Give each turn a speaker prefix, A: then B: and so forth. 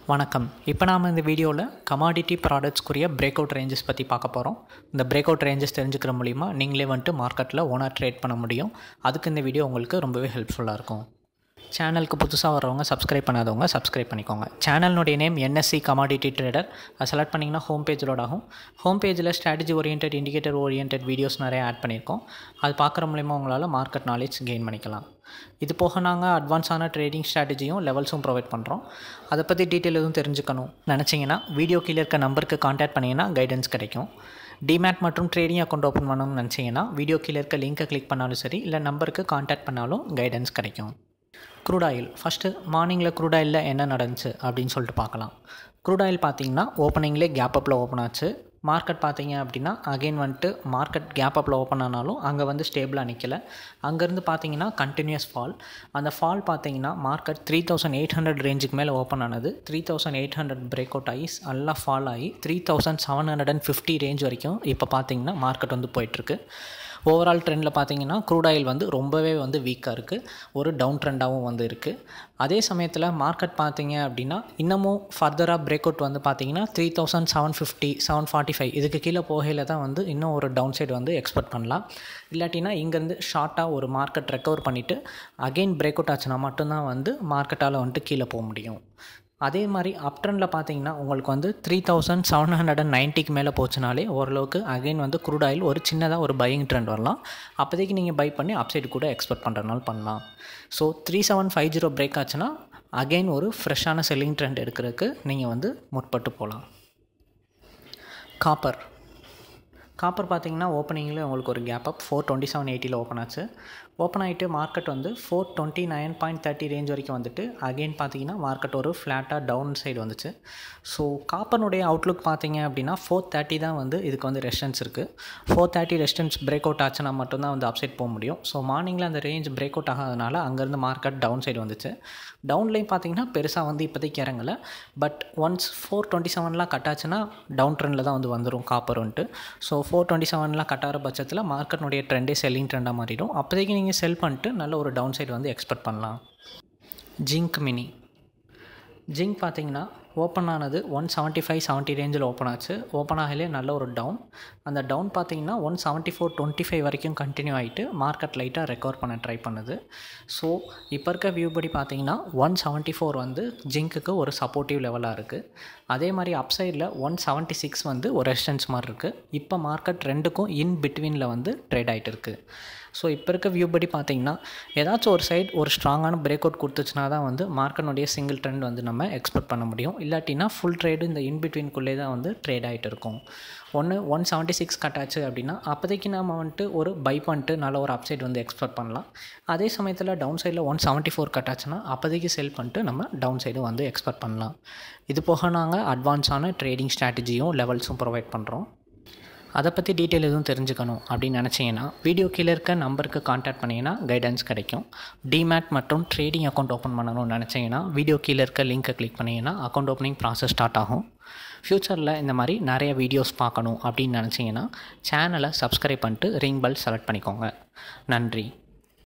A: வணக்கம் இப்போ நாம் இந்த வீடியோவில் கமாடிட்டி ப்ராடக்ட்ஸ்க்குரிய பிரேக் அவுட் ரேஞ்சஸ் பற்றி பார்க்க போகிறோம் இந்த பிரேக் அவுட் ரேஞ்சஸ் தெரிஞ்சுக்கிற மூலிமா நீங்களே வந்துட்டு மார்க்கெட்டில் ஓனாக ட்ரேட் பண்ண முடியும் அதுக்கு இந்த வீடியோ உங்களுக்கு ரொம்பவே ஹெல்ப்ஃபுல்லாக இருக்கும் சேனலுக்கு புதுசாக வரவங்க சப்ஸ்கிரைப் பண்ணாதவங்க சப்ஸ்கிரைப் பண்ணிக்கோங்க சேனலினுடைய நேம் என்எஸ்சி கமாடிட்டி ட்ரேடர் அதை செலக்ட் பண்ணிங்கன்னா ஹோம் பேஜ் லோட் ஆகும் ஹோம் பேஜில் strategy orient indicator orient videos நிறைய ஆட் பண்ணியிருக்கோம் அது பார்க்குற மூலிமா உங்களால் மார்க்கெட் நாலேஜ் கெயின் பண்ணிக்கலாம் இது போக நாங்கள் அட்வான்ஸான ட்ரேடிங் ஸ்ட்ராட்டஜியும் லெவல்ஸும் ப்ரொவைட் பண்ணுறோம் அதை பற்றி டீட்டெயில் எதுவும் தெரிஞ்சுக்கணும் நினச்சிங்கன்னா வீடியோ கீழே இருக்க நம்பருக்கு காண்டாக்ட் பண்ணிங்கன்னா கைடன்ஸ் கிடைக்கும் டிமேட் மற்றும் ட்ரேடிங் அக்கௌண்ட் ஓப்பன் பண்ணணும்னு நினச்சிங்கன்னா வீடியோ கீழே இருக்க லிங்க்கை கிளிக் பண்ணாலும் சரி இல்லை நம்பருக்கு காண்டாக்ட் பண்ணாலும் கைடன்ஸ் கிடைக்கும் க்ரூட் ஆயில் ஃபஸ்ட்டு மார்னிங்கில் க்ரூட் ஆயிலில் என்ன நடந்துச்சு அப்படின்னு சொல்லிட்டு பார்க்கலாம் க்ரூட் ஆயில் பார்த்தீங்கன்னா ஓப்பனிங்லேயே கேப் அப்பில் ஓப்பன் ஆச்சு மார்க்கெட் பார்த்தீங்க அப்படின்னா அகெயின் வந்துட்டு மார்க்கெட் கேப் அப்பில் ஓப்பன் ஆனாலும் அங்கே வந்து ஸ்டேபிளாக நிற்கல அங்கேருந்து பார்த்தீங்கன்னா கண்டினியூஸ் ஃபால் அந்த ஃபால் பார்த்தீங்கன்னா market three thousand eight hundred ரேஞ்சுக்கு மேலே ஓப்பன் ஆனது three thousand eight hundred break out ஆகி நல்லா ஃபால் ஆகி three thousand seven hundred and fifty range வரைக்கும் இப்போ பார்த்தீங்கன்னா மார்க்கெட் வந்து போயிட்டுருக்கு ஓவரால் ட்ரெண்டில் பார்த்தீங்கன்னா க்ரூட் ஆயில் வந்து ரொம்பவே வந்து வீக்காக இருக்குது ஒரு டவுன் ட்ரெண்டாகவும் வந்து இருக்குது அதே சமயத்தில் மார்க்கெட் பார்த்தீங்க அப்படின்னா இன்னமும் ஃபர்தராக பிரேக் அவுட் வந்து பார்த்தீங்கன்னா three thousand seven fifty seven forty five இதுக்கு கீழே போகையில் தான் வந்து இன்னும் ஒரு டவுன் சைடு வந்து எக்ஸ்பெக்ட் பண்ணலாம் இல்லாட்டினா இங்கேருந்து ஷார்ட்டாக ஒரு மார்க்கெட் ரெக்கவர் பண்ணிவிட்டு அகெயின் பிரேக் அவுட் ஆச்சுன்னா மட்டும்தான் வந்து மார்க்கெட்டால் வந்துட்டு கீழே போக முடியும் அதே மாதிரி அப் ட்ரெண்டில் பார்த்தீங்கன்னா உங்களுக்கு வந்து three thousand seven hundred and நைன்ட்டிக்கு மேலே போச்சுனாலே ஓரளவுக்கு அகைன் வந்து க்ரூட் ஆயில் ஒரு சின்னதாக ஒரு பையிங் ட்ரெண்ட் வரலாம் அப்போதைக்கு நீங்கள் பை பண்ணி அப்சைடு கூட எக்ஸ்பெக்ட் பண்ணுறதுனால பண்ணலாம் so three seven five zero break ஆச்சுன்னா அகெயின் ஒரு ஃப்ரெஷ்ஷான செல்லிங் ட்ரெண்ட் எடுக்கிறதுக்கு நீங்கள் வந்து முற்பட்டு போகலாம் காப்பர் காப்பர் பார்த்தீங்கன்னா ஓப்பனிங்கில் உங்களுக்கு ஒரு gap up four twenty seven எயிட்டியில் ஓப்பன் ஆச்சு ஓப்பன் ஆகிட்டு மார்க்கெட் வந்து four twenty nine point thirty range வரைக்கும் வந்துட்டு அகெயின் பார்த்தீங்கன்னா மார்க்கெட் ஒரு ஃப்ளாட்டாக டவுன் சைடு வந்துச்சு ஸோ காப்பனுடைய அவுட்லுக் பார்த்தீங்க அப்படின்னா ஃபோர் தேர்ட்டி தான் வந்து இதுக்கு வந்து ரெஸ்டன்ஸ் இருக்குது four thirty resistance break out ஆச்சுன்னா மட்டும்தான் வந்து அப்சைட் போக முடியும் ஸோ மார்னிங்கில் அந்த ரேஞ்ச் பிரேக் அவுட் ஆகாதனால அங்கேருந்து மார்க்கெட் டவுன் சைடு வந்துச்சு டவுன்லேயும் பார்த்தீங்கன்னா பெருசாக வந்து இப்போதைக்கு இறங்கலை பட் ஒன்ஸ் ஃபோர் டுவெண்ட்டி செவன்லாம் கட் ஆச்சுன்னா டவுன் ட்ரெண்டில் தான் வந்து வந்துடும் காப்பர் வந்துட்டு ஸோ ஃபோர் டுவெண்ட்டி செவன்லாம் கட் ஆகிற பட்சத்தில் மார்க்கெட்னுடைய ட்ரெண்டே செல்லிங் ட்ரெண்டாக மாறிடும் அப்போதைக்கு நீங்கள் செல் பண்ணிட்டு நல்ல ஒரு டவுன் சைடு வந்து எக்ஸ்பெக்ட் பண்ணலாம் ஜிங்க் மினி ஜிங்க் பார்த்தீங்கன்னா ஓப்பன் ஆனது ஒன் செவன்ட்டி ஃபைவ் செவன்ட்டி ரேஞ்சில் ஓப்பன் ஆச்சு ஓப்பன் ஆகலே நல்ல ஒரு டவுன் அந்த டவுன் பார்த்தீங்கன்னா one seventy four twenty five வரைக்கும் கண்டினியூ ஆகிட்டு மார்க்கெட் லைட்டாக ரெக்கவர் பண்ண ட்ரை பண்ணுது ஸோ இப்போ இருக்க வியூ படி பார்த்தீங்கன்னா ஒன் செவன்ட்டி ஃபோர் வந்து ஜிங்க்குக்கு ஒரு சப்போர்ட்டிவ் லெவலாக இருக்குது அதே மாதிரி அப்சைடில் ஒன் செவன்ட்டி சிக்ஸ் வந்து ஒரு ரெசிஸ்டன்ஸ் மாதிரி இருக்குது இப்போ மார்க்கெட் ரெண்டுக்கும் இன் பிட்வீனில் வந்து ட்ரேட் ஆகிட்டு இருக்குது ஸோ இப்போ இருக்க வியூ படி பார்த்தீங்கன்னா ஏதாச்சும் ஒரு சைட் ஒரு ஸ்ட்ராங்கான பிரேக் அவுட் கொடுத்துச்சுனா தான் வந்து மார்க்கெட்டுடைய சிங்கிள் ட்ரெண்ட் வந்து நம்ம எக்ஸ்பெக்ட் பண்ண முடியும் இல்லாட்டினா ஃபுல் ட்ரேடு இந்த இன்பிட்வீன்குள்ளே தான் வந்து ட்ரேட் ஆகிட்டு இருக்கும் ஒன்று ஒன் செவன்ட்டி சிக்ஸ் கட் ஆச்சு அப்படின்னா அப்போதைக்கு நம்ம வந்துட்டு ஒரு பை பண்ணிட்டு நல்ல ஒரு அப்சைட் வந்து எக்ஸ்பெக்ட் பண்ணலாம் அதே சமயத்தில் டவுன் சைடில் ஒன் செவன்ட்டி ஃபோர் கட் ஆச்சுன்னா அப்போதைக்கு செல் பண்ணிட்டு நம்ம டவுன் சைடு வந்து எக்ஸ்பெக்ட் பண்ணலாம் இது போக நாங்கள் அட்வான்ஸான ட்ரேடிங் ஸ்ட்ராட்டஜியும் லெவல்ஸும் ப்ரொவைட் பண்ணுறோம் அதை பற்றி டீட்டெயில் எதுவும் தெரிஞ்சுக்கணும் அப்படின்னு நினச்சிங்கன்னா வீடியோ கீழே இருக்க நம்பருக்கு காண்டாக்ட் பண்ணிங்கன்னா கைடன்ஸ் கிடைக்கும் டிமேட் மற்றும் ட்ரேடிங் அக்கௌண்ட் ஓப்பன் பண்ணணும்னு நினச்சிங்கன்னா வீடியோ கீழே இருக்க லிங்க்கை கிளிக் பண்ணிங்கன்னா அக்கௌண்ட் ஓப்பனிங் ப்ராசஸ் ஸ்டார்ட் ஆகும் ஃப்யூச்சரில் இந்த மாதிரி நிறைய வீடியோஸ் பார்க்கணும் அப்படின்னு நினச்சிங்கன்னா சேனலை சப்ஸ்கிரைப் பண்ணிட்டு ரிங் பெல் செலக்ட் பண்ணிக்கோங்க நன்றி